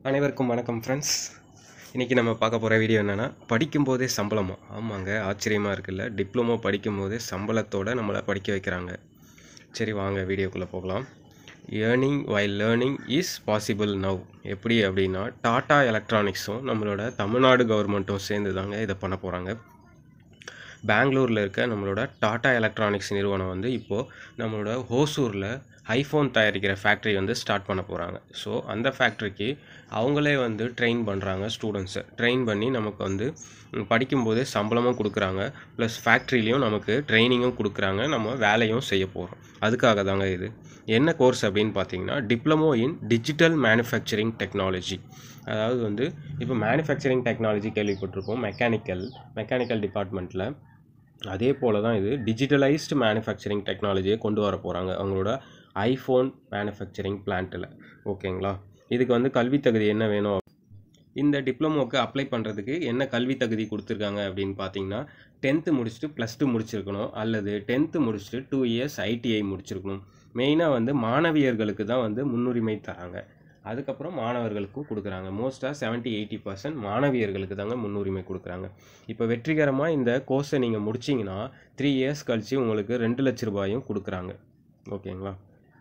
அனைவருக்கும் வணக்கம் ஃப்ரெண்ட்ஸ் இன்றைக்கி நம்ம பார்க்க போகிற வீடியோ என்னென்னா படிக்கும்போதே சம்பளமா ஆமாங்க ஆச்சரியமாக இருக்குல்ல டிப்ளமோ படிக்கும்போதே சம்பளத்தோடு நம்மளை படிக்க வைக்கிறாங்க சரி வாங்க வீடியோக்குள்ளே போகலாம் earning while learning is possible now எப்படி அப்படின்னா டாடா எலக்ட்ரானிக்ஸும் நம்மளோட தமிழ்நாடு கவர்மெண்ட்டும் சேர்ந்து தாங்க இதை பண்ண போகிறாங்க பெங்களூரில் இருக்க நம்மளோட டாடா எலக்ட்ரானிக்ஸ் நிறுவனம் வந்து இப்போது நம்மளோட ஹோசூரில் ஐஃபோன் தயாரிக்கிற ஃபேக்ட்ரி வந்து ஸ்டார்ட் பண்ண போகிறாங்க ஸோ அந்த ஃபேக்ட்ரிக்கு அவங்களே வந்து ட்ரெயின் பண்ணுறாங்க ஸ்டூடெண்ட்ஸை ட்ரெயின் பண்ணி நமக்கு வந்து ம், படிக்கும்போதே சம்பளமும் கொடுக்குறாங்க ப்ளஸ் ஃபேக்ட்ரிலையும் நமக்கு ட்ரைனிங்கும் கொடுக்குறாங்க நம்ம வேலையும் செய்ய போகிறோம் அதுக்காக தாங்க இது என்ன கோர்ஸ் அப்படின்னு பார்த்தீங்கன்னா diploma in digital manufacturing technology அதாவது வந்து இப்போ மேனுஃபேக்சரிங் டெக்னாலஜி கேள்விப்பட்டிருப்போம் மெக்கானிக்கல் மெக்கானிக்கல் டிபார்ட்மெண்ட்டில் அதே போல் தான் இது டிஜிட்டலைஸ்டு மேனுஃபேக்சரிங் டெக்னாலஜியை கொண்டு வர போகிறாங்க அவங்களோட ஐஃபோன் மேனுஃபேக்சரிங் பிளான்ட்டில் ஓகேங்களா இதுக்கு வந்து கல்வி தகுதி என்ன வேணும் இந்த டிப்ளமோக்கு அப்ளை பண்ணுறதுக்கு என்ன கல்வி தகுதி கொடுத்துருக்காங்க அப்படின்னு பார்த்தீங்கன்னா டென்த்து முடிச்சுட்டு ப்ளஸ் டூ முடிச்சிருக்கணும் அல்லது டென்த்து முடிச்சுட்டு டூ இயர்ஸ் ஐடிஐ முடிச்சிருக்கணும் மெயினாக வந்து மாணவியர்களுக்கு தான் வந்து முன்னுரிமை தராங்க அதுக்கப்புறம் மாணவர்களுக்கும் கொடுக்குறாங்க மோஸ்ட்டாக செவன்ட்டி எயிட்டி பர்சன்ட் மாணவியர்களுக்கு தாங்க முன்னுரிமை கொடுக்குறாங்க இப்போ வெற்றிகரமாக இந்த கோர்ஸை நீங்கள் முடிச்சிங்கன்னா த்ரீ இயர்ஸ் கழித்து உங்களுக்கு ரெண்டு லட்ச ரூபாயும் கொடுக்குறாங்க ஓகேங்களா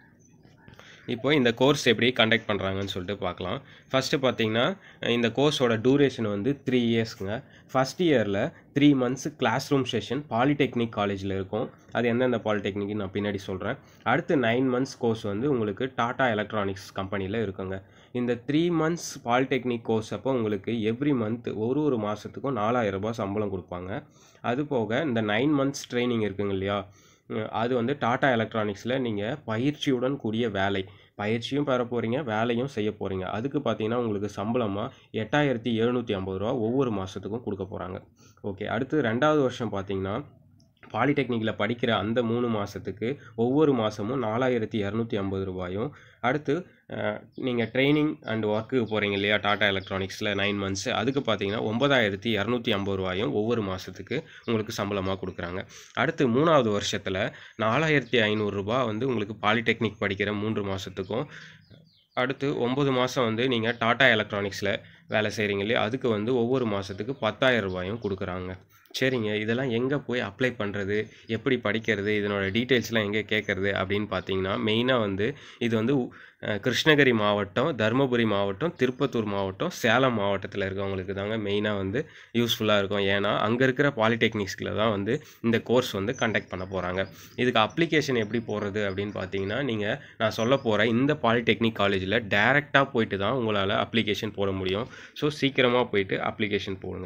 இப்போ இந்த கோர்ஸ் எப்படி கண்டக்ட் பண்ணுறாங்கன்னு சொல்லிட்டு பார்க்கலாம் ஃபஸ்ட்டு பார்த்தீங்கன்னா இந்த கோர்ஸோட டூரேஷன் வந்து த்ரீ இயர்ஸ்க்குங்க ஃபஸ்ட் இயரில் three months classroom session polytechnic காலேஜில் இருக்கும் அது எந்தெந்த பாலிடெக்னிக் நான் பின்னாடி சொல்கிறேன் அடுத்து நைன் மந்த்ஸ் கோர்ஸ் வந்து உங்களுக்கு டாடா எலக்ட்ரானிக்ஸ் கம்பெனியில் இருக்குங்க இந்த த்ரீ மந்த்ஸ் பாலிடெக்னிக் கோர்ஸ் அப்போ உங்களுக்கு எவ்ரி மந்த் ஒரு ஒரு மாதத்துக்கும் நாலாயிரம் ரூபாய் சம்பளம் கொடுப்பாங்க அது போக இந்த நைன் மந்த்ஸ் ட்ரைனிங் இருக்குங்க இல்லையா உம், அது வந்து டாடா எலக்ட்ரானிக்ஸில் நீங்கள் பயிற்சியுடன் கூடிய வேலை பயிற்சியும் பெற போகிறீங்க வேலையும் செய்ய போகிறீங்க அதுக்கு பார்த்தீங்கன்னா உங்களுக்கு சம்பளமாக எட்டாயிரத்தி எழுநூற்றி ஐம்பது ரூபா ஒவ்வொரு மாதத்துக்கும் கொடுக்க போகிறாங்க ஓகே அடுத்து ரெண்டாவது வருஷம் பார்த்தீங்கன்னா பாலிடெக்னிக்கில் படிக்கிற அந்த மூணு மாதத்துக்கு ஒவ்வொரு மாதமும் நாலாயிரத்தி இரநூத்தி ஐம்பது ரூபாயும் அடுத்து நீங்கள் ட்ரைனிங் அண்ட் ஒர்க்குக்கு போகிறீங்க இல்லையா டாடா எலக்ட்ரானிக்ஸில் நைன் மந்த்ஸ் அதுக்கு பார்த்தீங்கன்னா ஒன்பதாயிரத்தி இரநூத்தி ஐம்பது ரூபாயும் ஒவ்வொரு மாதத்துக்கு உங்களுக்கு சம்பளமாக கொடுக்குறாங்க அடுத்து மூணாவது வருஷத்தில் நாலாயிரத்தி ஐநூறுரூபா வந்து உங்களுக்கு பாலிடெக்னிக் படிக்கிற மூன்று மாதத்துக்கும் அடுத்து ஒம்பது மாதம் வந்து நீங்கள் டாடா எலக்ட்ரானிக்ஸில் வேலை செய்கிறீங்க இல்லையா அதுக்கு வந்து ஒவ்வொரு மாதத்துக்கு பத்தாயிரம் ரூபாயும் கொடுக்குறாங்க சரிங்க இதெல்லாம் எங்கே போய் அப்ளை பண்ணுறது எப்படி படிக்கிறது இதனோட டீட்டெயில்ஸ்லாம் எங்கே கேட்குறது அப்படின்னு பார்த்தீங்கன்னா மெயினாக வந்து இது வந்து அஹ், கிருஷ்ணகிரி மாவட்டம் தருமபுரி மாவட்டம் திருப்பத்தூர் மாவட்டம் சேலம் மாவட்டத்தில் இருக்கவங்களுக்கு தாங்க மெயினாக வந்து யூஸ்ஃபுல்லாக இருக்கும் ஏன்னா அங்கே இருக்கிற பாலிடெக்னிக்ஸில் தான் வந்து இந்த கோர்ஸ் வந்து கண்டக்ட் பண்ண போகிறாங்க இதுக்கு அப்ளிகேஷன் எப்படி போடுறது அப்படின்னு பார்த்தீங்கன்னா நீங்கள் நான் சொல்ல போகிற இந்த பாலிடெக்னிக் காலேஜில் டைரெக்டாக போயிட்டு தான் உங்களால் அப்ளிகேஷன் போட முடியும் ஸோ சீக்கிரமாக போயிட்டு அப்ளிகேஷன் போடுங்க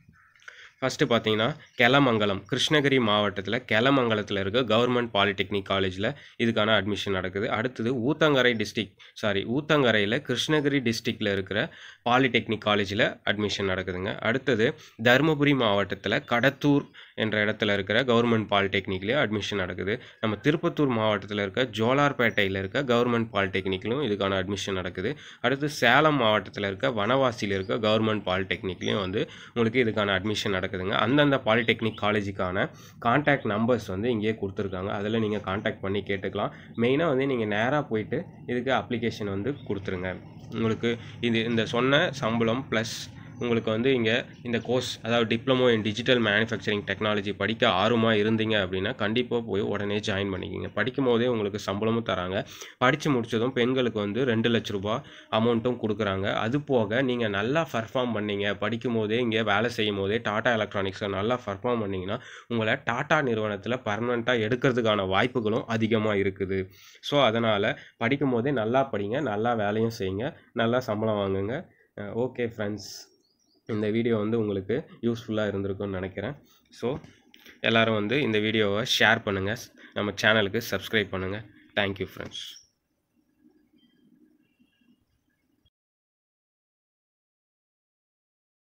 ஃபஸ்ட்டு பார்த்தீங்கன்னா கெலமங்கலம் கிருஷ்ணகிரி மாவட்டத்தில் கெலமங்கலத்தில் இருக்க கவர்மெண்ட் பாலிடெக்னிக் காலேஜில் இதுக்கான அட்மிஷன் நடக்குது அடுத்தது ஊத்தங்கரை டிஸ்ட்ரிக் சாரி ஊத்தங்கரையில் கிருஷ்ணகிரி டிஸ்ட்ரிக்டில் இருக்கிற பாலிடெக்னிக் காலேஜில் அட்மிஷன் நடக்குதுங்க அடுத்தது தருமபுரி மாவட்டத்தில் கடத்தூர் என்ற இடத்துல இருக்கிற கவர்மெண்ட் பாலிடெக்னிக்லேயே அட்மிஷன் நடக்குது நம்ம திருப்பத்தூர் மாவட்டத்தில் இருக்க ஜோலார்பேட்டையில் இருக்க கவர்மெண்ட் பாலிடெக்னிக்லையும் இதுக்கான அட்மிஷன் நடக்குது அடுத்து சேலம் மாவட்டத்தில் இருக்க வனவாசியில் இருக்க கவர்மெண்ட் பாலிடெக்னிக்லேயும் வந்து உங்களுக்கு இதுக்கான அட்மிஷன் நடக்குதுங்க அந்தந்த பாலிடெக்னிக் காலேஜுக்கான காண்டாக்ட் நம்பர்ஸ் வந்து இங்கேயே கொடுத்துருக்காங்க அதில் நீங்கள் காண்டாக்ட் பண்ணி கேட்டுக்கலாம் மெயினாக வந்து நீங்கள் நேராக போயிட்டு இதுக்கு அப்ளிகேஷன் வந்து கொடுத்துருங்க உங்களுக்கு இது இந்த சொன்ன சம்பளம் ப்ளஸ் உங்களுக்கு வந்து இங்கே இந்த கோர்ஸ் அதாவது diploma in digital manufacturing technology படிக்க ஆர்வமாக இருந்தீங்க அப்படின்னா கண்டிப்பாக போய் உடனே ஜாயின் பண்ணிக்கிங்க படிக்கும் போதே உங்களுக்கு சம்பளமும் தராங்க படித்து முடிச்சதும் பெண்களுக்கு வந்து ரெண்டு லட்ச ரூபாய் அமௌண்ட்டும் கொடுக்குறாங்க அது போக நீங்கள் நல்லா பர்ஃபார்ம் பண்ணீங்க படிக்கும் போதே இங்கே வேலை செய்யும் போதே டாடா எலக்ட்ரானிக்ஸில் நல்லா பர்ஃபார்ம் பண்ணீங்கன்னா உங்களை டாடா நிறுவனத்தில் பர்மனெண்ட்டாக எடுக்கிறதுக்கான வாய்ப்புகளும் அதிகமாக இருக்குது ஸோ அதனால் படிக்கும் போதே நல்லா படிங்க நல்லா வேலையும் செய்யுங்க நல்லா சம்பளம் வாங்குங்க ஓகே ஃப்ரெண்ட்ஸ் இந்த வீடியோ வந்து உங்களுக்கு யூஸ்ஃபுல்லாக இருந்திருக்கும்னு நினைக்கிறேன் ஸோ எல்லோரும் வந்து இந்த வீடியோவை ஷேர் பண்ணுங்கள் நம்ம சேனலுக்கு சப்ஸ்கிரைப் பண்ணுங்கள் தேங்க்யூ ஃப்ரெண்ட்ஸ்